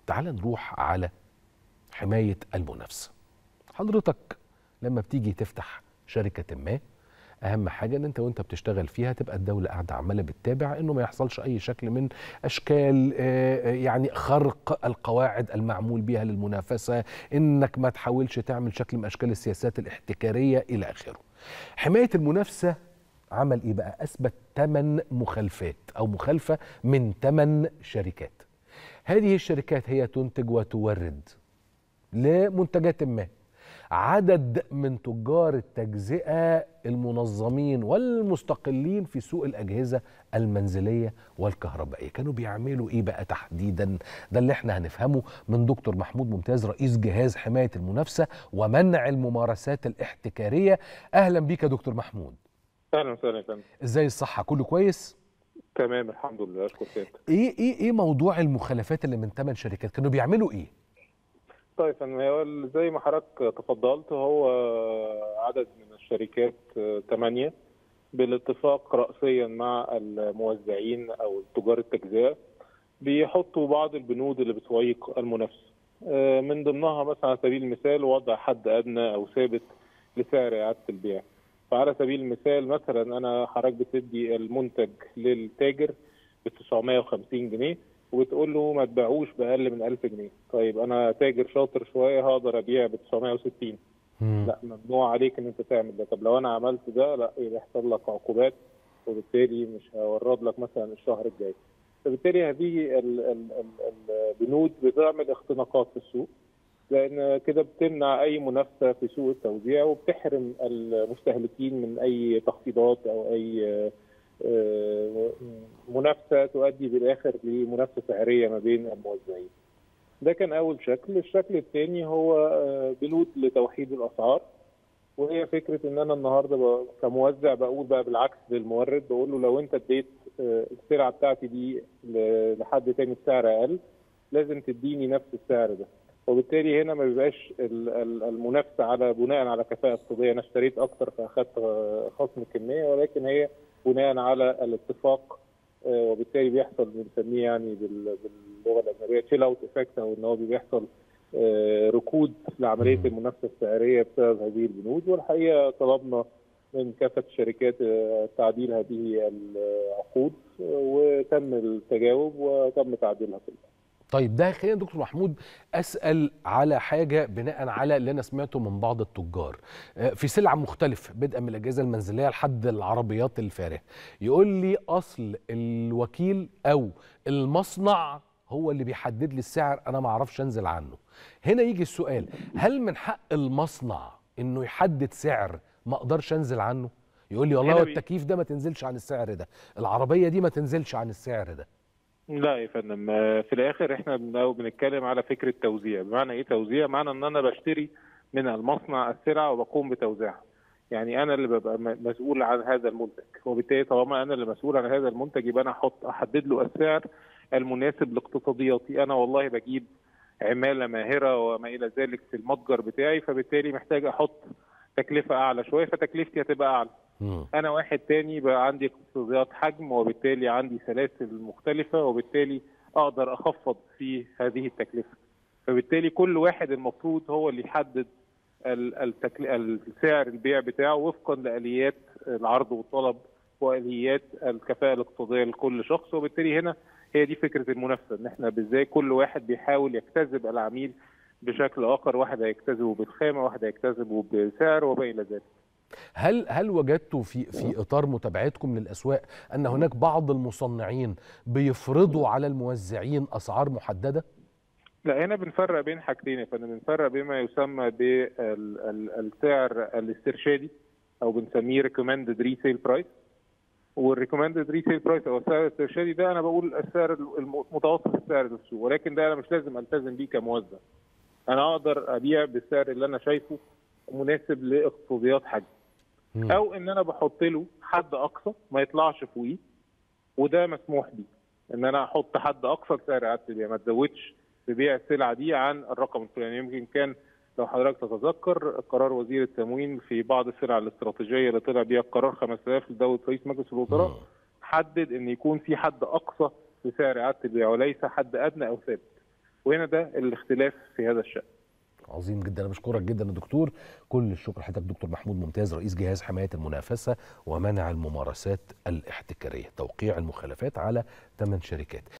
تعال نروح على حمايه المنافسه حضرتك لما بتيجي تفتح شركه ما اهم حاجه ان انت وانت بتشتغل فيها تبقى الدوله قاعده عماله بتتابع انه ما يحصلش اي شكل من اشكال آه، يعني خرق القواعد المعمول بها للمنافسه انك ما تحاولش تعمل شكل من اشكال السياسات الاحتكاريه الى اخره حمايه المنافسه عمل ايه بقى اثبت ثمان مخالفات او مخالفه من ثمان شركات هذه الشركات هي تنتج وتورد لمنتجات ما عدد من تجار التجزئه المنظمين والمستقلين في سوق الاجهزه المنزليه والكهربائيه كانوا بيعملوا ايه بقى تحديدا ده اللي احنا هنفهمه من دكتور محمود ممتاز رئيس جهاز حمايه المنافسه ومنع الممارسات الاحتكاريه اهلا بيك يا دكتور محمود اهلا وسهلا يا فندم ازاي الصحه كله كويس تمام الحمد لله اشكر سيادتك ايه ايه ايه موضوع المخالفات اللي من ثمان شركات كانوا بيعملوا ايه طيب فندم هو زي ما حضرتك تفضلت هو عدد من الشركات ثمانية بالاتفاق رأسيا مع الموزعين أو تجار التجزئة بيحطوا بعض البنود اللي بتعيق المنافسة آه، من ضمنها مثلا على سبيل المثال وضع حد أدنى أو ثابت لسعر إعادة البيع فعلى سبيل المثال مثلا أنا حضرتك بتدي المنتج للتاجر ب 950 جنيه وبتقول له ما تبيعوش باقل من 1000 جنيه طيب انا تاجر شاطر شويه هقدر ابيع ب 960 لا ممنوع عليك ان انت تعمل ده طب لو انا عملت ده لا يحصل لك عقوبات وبالتالي مش هورد لك مثلا الشهر الجاي فبالتالي هذه ال- ال- ال- البنود بتعمل اختناقات في السوق لان كده بتمنع اي منافسه في سوق التوزيع وبتحرم المستهلكين من اي تخفيضات او اي آه، آه، منافسه تؤدي بالاخر لمنافسه سعريه ما بين الموزعين. ده كان اول شكل، الشكل الثاني هو آه، بنود لتوحيد الاسعار وهي فكره ان انا النهارده ب- كموزع بقول بقى بالعكس للمورد بقول له لو انت اديت آه، السلعه بتاعتي دي ل- لحد تاني بسعر اقل لازم تديني نفس السعر ده. وبالتالي هنا ما بيبقاش ال- ال- المنافسه على بناء على كفاءه اقتصاديه انا اشتريت اكتر فاخدت آه، خصم كميه ولكن هي بناء على الاتفاق آه، وبالتالي بيحصل بنسميه يعني بال- باللغه الاجنبيه تشيل اوت افكت او ان هو بيحصل آه، ركود لعمليه مم. المنافسه السعريه بسبب هذه البنود والحقيقه طلبنا من كافه الشركات آه، تعديل هذه العقود آه، وتم التجاوب وتم تعديلها كلها. طيب ده خلينا دكتور محمود اسال على حاجه بناء على اللي انا سمعته من بعض التجار آه، في سلع مختلفه بدءا من الاجهزه المنزليه لحد العربيات الفارهه يقول لي اصل الوكيل او المصنع هو اللي بيحدد لي السعر انا ما اعرفش انزل عنه هنا يجي السؤال هل من حق المصنع انه يحدد سعر ما اقدرش انزل عنه يقول لي والله هنا هو بي- التكييف ده ما تنزلش عن السعر ده العربيه دي ما تنزلش عن السعر ده لا يا فندم آه، في الاخر احنا بن- بنتكلم على فكره توزيع بمعنى ايه توزيع معنى ان انا بشتري من المصنع السلعه وبقوم بتوزيعها يعني انا اللي ببقى م- مسؤول عن هذا المنتج وبالتالي طالما انا اللي مسؤول عن هذا المنتج يبقى انا احط احدد له السعر المناسب لاقتصادياتي انا والله بجيب عماله ماهره وما الى ذلك في المتجر بتاعي فبالتالي محتاج احط تكلفه اعلى شويه فتكلفتي هتبقى اعلى مم. انا واحد تاني بقى عندي اقتصاديات حجم وبالتالي عندي سلاسل مختلفه وبالتالي اقدر اخفض في هذه التكلفه فبالتالي كل واحد المفروض هو اللي يحدد ال- التكل... السعر البيع بتاعه وفقا لاليات العرض والطلب واليات الكفاءه الاقتصاديه لكل شخص وبالتالي هنا هي دي فكره المنافسه ان احنا ازاي كل واحد بيحاول يجتذب العميل بشكل اخر واحد هيجتذبه بالخامه واحد هيجتذبه بسعر وما الى ذلك هل هل وجدتوا في في اطار متابعتكم للاسواق ان هناك بعض المصنعين بيفرضوا على الموزعين اسعار محدده؟ لا هنا بنفرق بين حاجتين يا فندم بنفرق بما يسمى بالسعر الاسترشادي او بنسميه ريكومندد ريسيل برايس والريكومندد ريسيل برايس او السعر الاسترشادي ده انا بقول السعر الم- متوسط السعر في السوق ولكن ده انا مش لازم التزم بيه كموزع انا اقدر ابيع بالسعر اللي انا شايفه مناسب لاقتصاديات حجم مم. او ان انا بحط له حد اقصى ما يطلعش فوقيه وده مسموح بيه ان انا احط حد اقصى لسعر اعاده البيع ما تزودش في بيع السلعه دي عن الرقم الفلاني يمكن كان لو حضرتك تتذكر قرار وزير التموين في بعض السلع الاستراتيجيه اللي طلع بيها القرار 5000 لدوله رئيس مجلس الوزراء مم. حدد ان يكون في حد اقصى لسعر اعاده البيع وليس حد ادنى او ثابت وهنا ده الاختلاف في هذا الشان عظيم جدا انا بشكرك جدا يا دكتور كل الشكر لحضرتك دكتور محمود ممتاز رئيس جهاز حمايه المنافسه ومنع الممارسات الاحتكاريه توقيع المخالفات على ثمان شركات